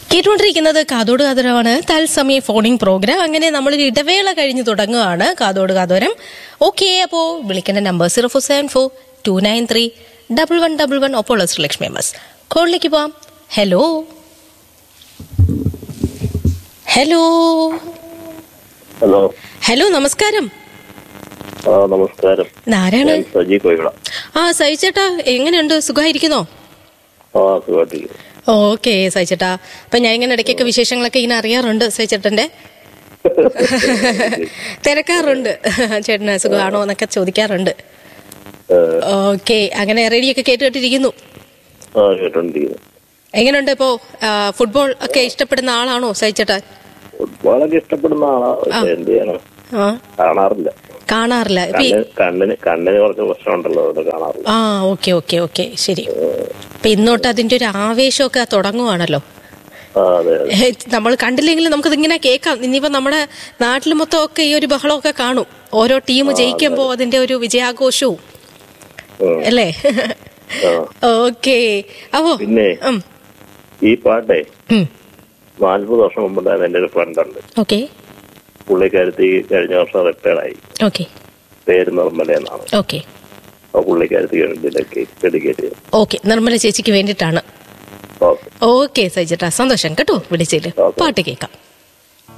കേട്ടുകൊണ്ടിരിക്കുന്നത് കാതോട് കാതോരമാണ് തത്സമയ ഫോണിംഗ് പ്രോഗ്രാം അങ്ങനെ നമ്മളൊരു ഇടവേള കഴിഞ്ഞ് തുടങ്ങുകയാണ് കാതോട് കാതോരം ഓക്കെ അപ്പോ വിളിക്കേണ്ട number zero four seven four two nine three double one double one ഒപ്പോൾ ലക്ഷ്മി എം എസ് കോളിലേക്ക് പോവാം ഹലോ ഹലോ ഹലോ ഹലോ നമസ്കാരം ആ നമസ്കാരം ആരാണ് ഞാൻ സജി കോയിവിട ആ സഹിച്ചേട്ടാ എങ്ങനെയുണ്ട് സുഖമായിരിക്കുന്നോ ആ സുഖമായിട്ടിരിക്കുന്നു ഓക്കെ സഹിച്ചേട്ടാ അപ്പൊ ഞാൻ ഇങ്ങനെ ഇടയ്ക്കൊക്കെ വിശേഷങ്ങളൊക്കെ ഇങ്ങനെ അറിയാറുണ്ട് സഹിച്ചേട്ടന്റെ തിരക്കാറുണ്ട് ചേട്ടന് സുഖമാണോ എന്നൊക്കെ ചോദിക്കാറുണ്ട് ഏ, ഓക്കെ അങ്ങനെ റേഡിയൊക്കെ കേട്ട് കേട്ടിരിക്കുന്നു ആ കേട്ടോണ്ടിരിക്കുന്നു എങ്ങനെയുണ്ട് ഇപ്പോ ആ, ഫുട്ബോൾ ഒക്കെ ഇഷ്ടപ്പെടുന്ന ആളാണോ സഹിച്ചേട്ടാ ഫുട്ബോളൊക്കെ ഇഷ്ടപ്പെടുന്ന ആളാ പക്ഷെ എന്ത് ചെയ്യണം ആ കാണാറില്ല കാണാറില്ല ഇപ്പൊ ഈ- കണ്ണിന് കണ്ണിന് കണ്ണിന് കുറച്ച് പ്രശ്നമുണ്ടല്ലോ അതുകൊണ്ട് കാണാറില്ല ആ ഓക്കെ ഓക്കെ ഓക്കെ ശരി അപ്പൊ ഇന്നോട്ട് അതിന്റെ ഒരു ആവേശമൊക്കെ തുടങ്ങുവാണല്ലോ ആ അതെ അതെ ഏ, നമ്മൾ കണ്ടില്ലെങ്കിലും നമുക്കത് ഇങ്ങനെ കേൾക്കാം ഇനിയിപ്പോ നമ്മുടെ നാട്ടിൽ മൊത്തം ഒക്കെ ഈ ഒരു ബഹളമൊക്കെ കാണും ഓരോ ടീം ജയിക്കുമ്പോ അതിന്റെ ഒരു വിജയാഘോഷവും ഉം. അല്ലേ ആ. ഓക്കെ അപ്പോ പിന്നെ ഉം, ഈ പാട്ടേ ഉം, നാല്പത് വർഷം മുമ്പുണ്ടായിരുന്ന എന്റെ ഒരു ഫ്രണ്ട് ഉണ്ട് ഓക്കെ പുള്ളിക്കാരത്തി കഴിഞ്ഞ വർഷം റിട്ടയർഡായി ഓക്കെ പേര് നിർമ്മല എന്നാണ് ഓക്കെ ആ പുള്ളിക്കാരത്തി വേണ്ടിയിട്ടൊക്കെ ഡെഡിക്കേറ്റ് ചെയ്തു ഓക്കെ നിർമ്മല ചേച്ചിക്ക് വേണ്ടിയിട്ടാണ് ഓക്കെ ഓക്കെ സജിട്ടാ സന്തോഷം കേട്ടോ വിളിച്ചതില് ഓക്കെ. പാട്ട് കേൾക്കാം